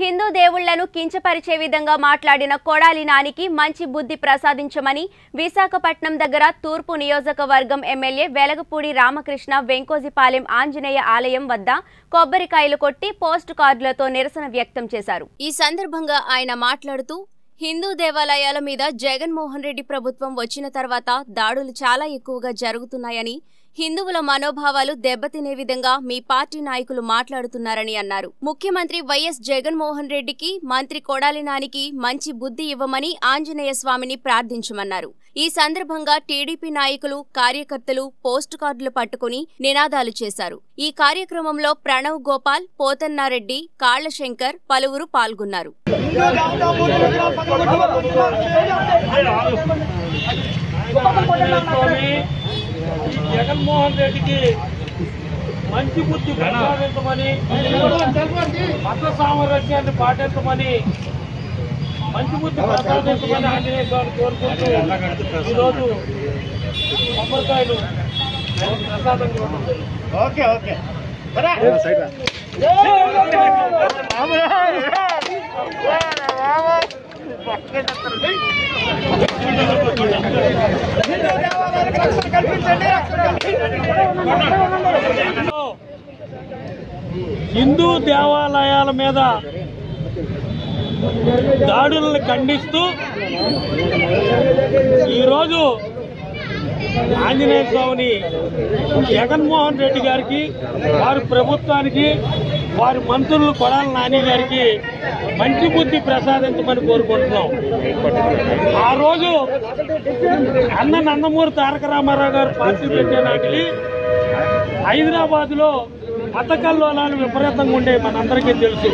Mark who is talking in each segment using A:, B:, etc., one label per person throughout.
A: హిందూ దేవుళ్లను కించపరిచే విధంగా మాట్లాడిన కొడాలి నానికి మంచి బుద్ధి ప్రసాదించమని విశాఖపట్నం దగ్గర తూర్పు నియోజకవర్గం ఎమ్మెల్యే వెలగపూడి రామకృష్ణ వెంకోజిపాలెం ఆంజనేయ ఆలయం వద్ద కొబ్బరికాయలు కొట్టి పోస్ట్ కార్డులతో నిరసన వ్యక్తం చేశారు ఈ సందర్భంగా ఆయన మాట్లాడుతూ హిందూ దేవాలయాల మీద జగన్మోహన్ రెడ్డి ప్రభుత్వం వచ్చిన తర్వాత దాడులు చాలా ఎక్కువగా జరుగుతున్నాయని హిందువుల మనోభావాలు దెబ్బతినే విధంగా మీ పార్టీ నాయకులు మాట్లాడుతున్నారని అన్నారు ముఖ్యమంత్రి వైఎస్ జగన్మోహన్ రెడ్డికి మంత్రి కొడాలి నానికి మంచి బుద్ధి ఇవ్వమని ఆంజనేయ స్వామిని ప్రార్థించమన్నారు ఈ సందర్భంగా టీడీపీ నాయకులు కార్యకర్తలు పోస్ట్ కార్డులు పట్టుకుని నినాదాలు చేశారు ఈ కార్యక్రమంలో ప్రణవ్ గోపాల్ పోతన్నారెడ్డి కాళ్లశంకర్ పలువురు పాల్గొన్నారు
B: స్వామి ఈ జగన్మోహన్ రెడ్డికి మంచి బుద్ధి ప్రసాదించమని మత సామరస్యాన్ని పాటించమని మంచి బుద్ధి ప్రసాదించమని ఆంజనేయ స్వామి కోరుకుంటూ ఈరోజు కొబ్బరికాయలు ప్రసాదం ఇవ్వడం జరిగింది.
C: ఓకే ఓకే
B: హిందూ దేవాలయాల మీద దాడులను ఖండిస్తూ ఈరోజు ఆంజనేయ స్వామిని జగన్మోహన్ రెడ్డి గారికి వారి ప్రభుత్వానికి వారి మంత్రులు కొడాల నాని గారికి మంచి బుద్ధి ప్రసాదించమని కోరుకుంటున్నాం ఆ రోజు అన్న నందమూరి తారక రామారావు గారు పార్టీ పెట్టే నాటికి హైదరాబాద్ లో మత కల్లోలాలు విపరీతంగా ఉండే మనందరికీ తెలుసు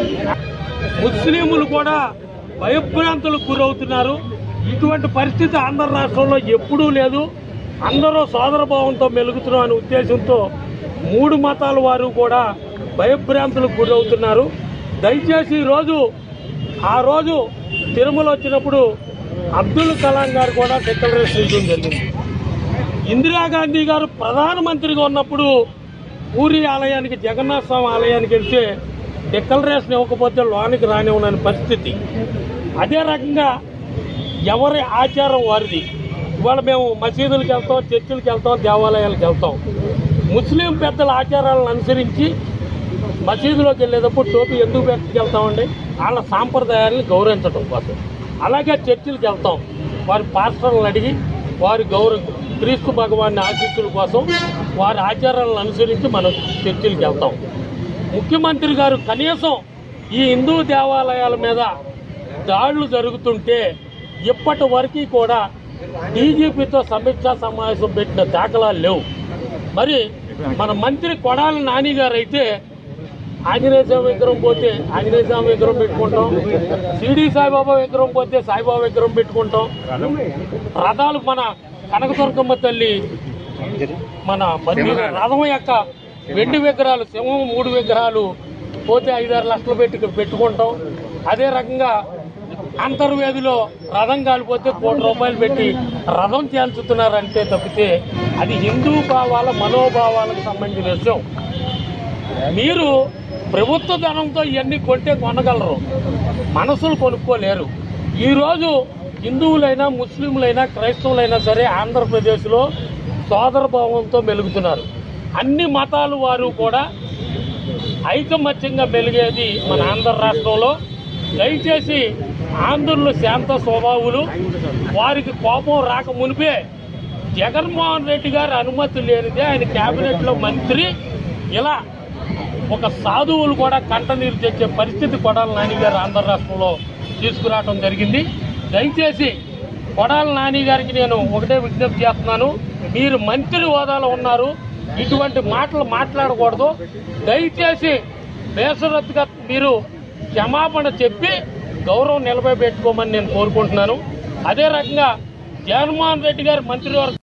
B: ముస్లింలు కూడా భయభ్రాంతులకు గురవుతున్నారు ఇటువంటి పరిస్థితి ఆంధ్ర రాష్ట్రంలో ఎప్పుడూ లేదు అందరూ సోదరభావంతో మెలుగుతున్నాం అనే ఉద్దేశంతో మూడు మతాల వారు కూడా భయభ్రాంతులకు గురవుతున్నారు దయచేసి ఈరోజు ఆ రోజు తిరుమల వచ్చినప్పుడు అబ్దుల్ కలాం గారు కూడా డిక్లరేషన్ చేయడం జరిగింది ఇందిరాగాంధీ గారు ప్రధానమంత్రిగా ఉన్నప్పుడు పూరి ఆలయానికి జగన్నాథ స్వామి ఆలయానికి వెళ్తే డిక్లరేషన్ ఇవ్వకపోతే లోనికి రానివ్వనని పరిస్థితి అదే రకంగా ఎవరి ఆచారం వారిది ఇవాళ మేము మసీదులకు వెళ్తాం చర్చిలకు వెళ్తాం దేవాలయాలకు వెళ్తాం ముస్లిం పెద్దల ఆచారాలను అనుసరించి మసీదులోకి వెళ్ళేటప్పుడు టోపీ ఎందుకు పెట్టుకెళ్తామండి వాళ్ళ సాంప్రదాయాలను గౌరవించడం కోసం అలాగే చర్చిలకు వెళ్తాం వారి పాస్టర్లను అడిగి వారి గౌరవ క్రీస్తు భగవాని ఆశీస్సుల కోసం వారి ఆచారాలను అనుసరించి మనం చర్చిలకు వెళ్తాం ముఖ్యమంత్రి గారు కనీసం ఈ హిందూ దేవాలయాల మీద దాడులు జరుగుతుంటే ఇప్పటి వరకు కూడా డీజీపీతో సమీక్షా సమావేశం పెట్టిన దాఖలాలు లేవు మరి మన మంత్రి కొడాలి నాని గారు అయితే ఆంజనేయ స్వామి విగ్రహం పోతే ఆంజనేయ స్వామి విగ్రహం పెట్టుకుంటాం షిరిడి సాయిబాబా విగ్రహం పోతే సాయిబాబా విగ్రహం పెట్టుకుంటాం రథాలు మన కనకదుర్గమ్మ తల్లి మన మందిర రథం యొక్క వెండి విగ్రహాలు సింహం మూడు విగ్రహాలు పోతే ఐదారు లక్షలు పెట్టి పెట్టుకుంటాం అదే రకంగా అంతర్వేదిలో రథం కాలిపోతే కోటి రూపాయలు పెట్టి రథం చేల్చుతున్నారంటే తప్పితే అది హిందూ భావాల మనోభావాలకు సంబంధించిన విషయం మీరు ప్రభుత్వ ధనంతో ఇవన్నీ కొంటే కొనగలరు మనసులు కొనుక్కోలేరు ఈరోజు హిందువులైనా ముస్లింలైనా క్రైస్తవులైనా సరే ఆంధ్రప్రదేశ్లో సోదరభావంతో మెలుగుతున్నారు అన్ని మతాలు వారు కూడా ఐకమత్యంగా మెలిగేది మన ఆంధ్ర రాష్ట్రంలో దయచేసి ఆంధ్రులు శాంత స్వభావులు వారికి కోపం రాక మునిపే జగన్మోహన్ రెడ్డి గారి అనుమతి లేనిదే ఆయన కేబినెట్లో మంత్రి ఇలా ఒక సాధువులు కూడా కంటనీరు తెచ్చే పరిస్థితి కొడాల నాని గారు ఆంధ్ర రాష్ట్రంలో తీసుకురావడం జరిగింది దయచేసి కొడాల నాని గారికి నేను ఒకటే విజ్ఞప్తి చేస్తున్నాను మీరు మంత్రి హోదాలో ఉన్నారు ఇటువంటి మాటలు మాట్లాడకూడదు దయచేసి బేసరత్తుగా మీరు క్షమాపణ చెప్పి గౌరవం నిలబెట్టుకోమని నేను కోరుకుంటున్నాను అదే రకంగా జగన్మోహన్ రెడ్డి గారి మంత్రివర్గ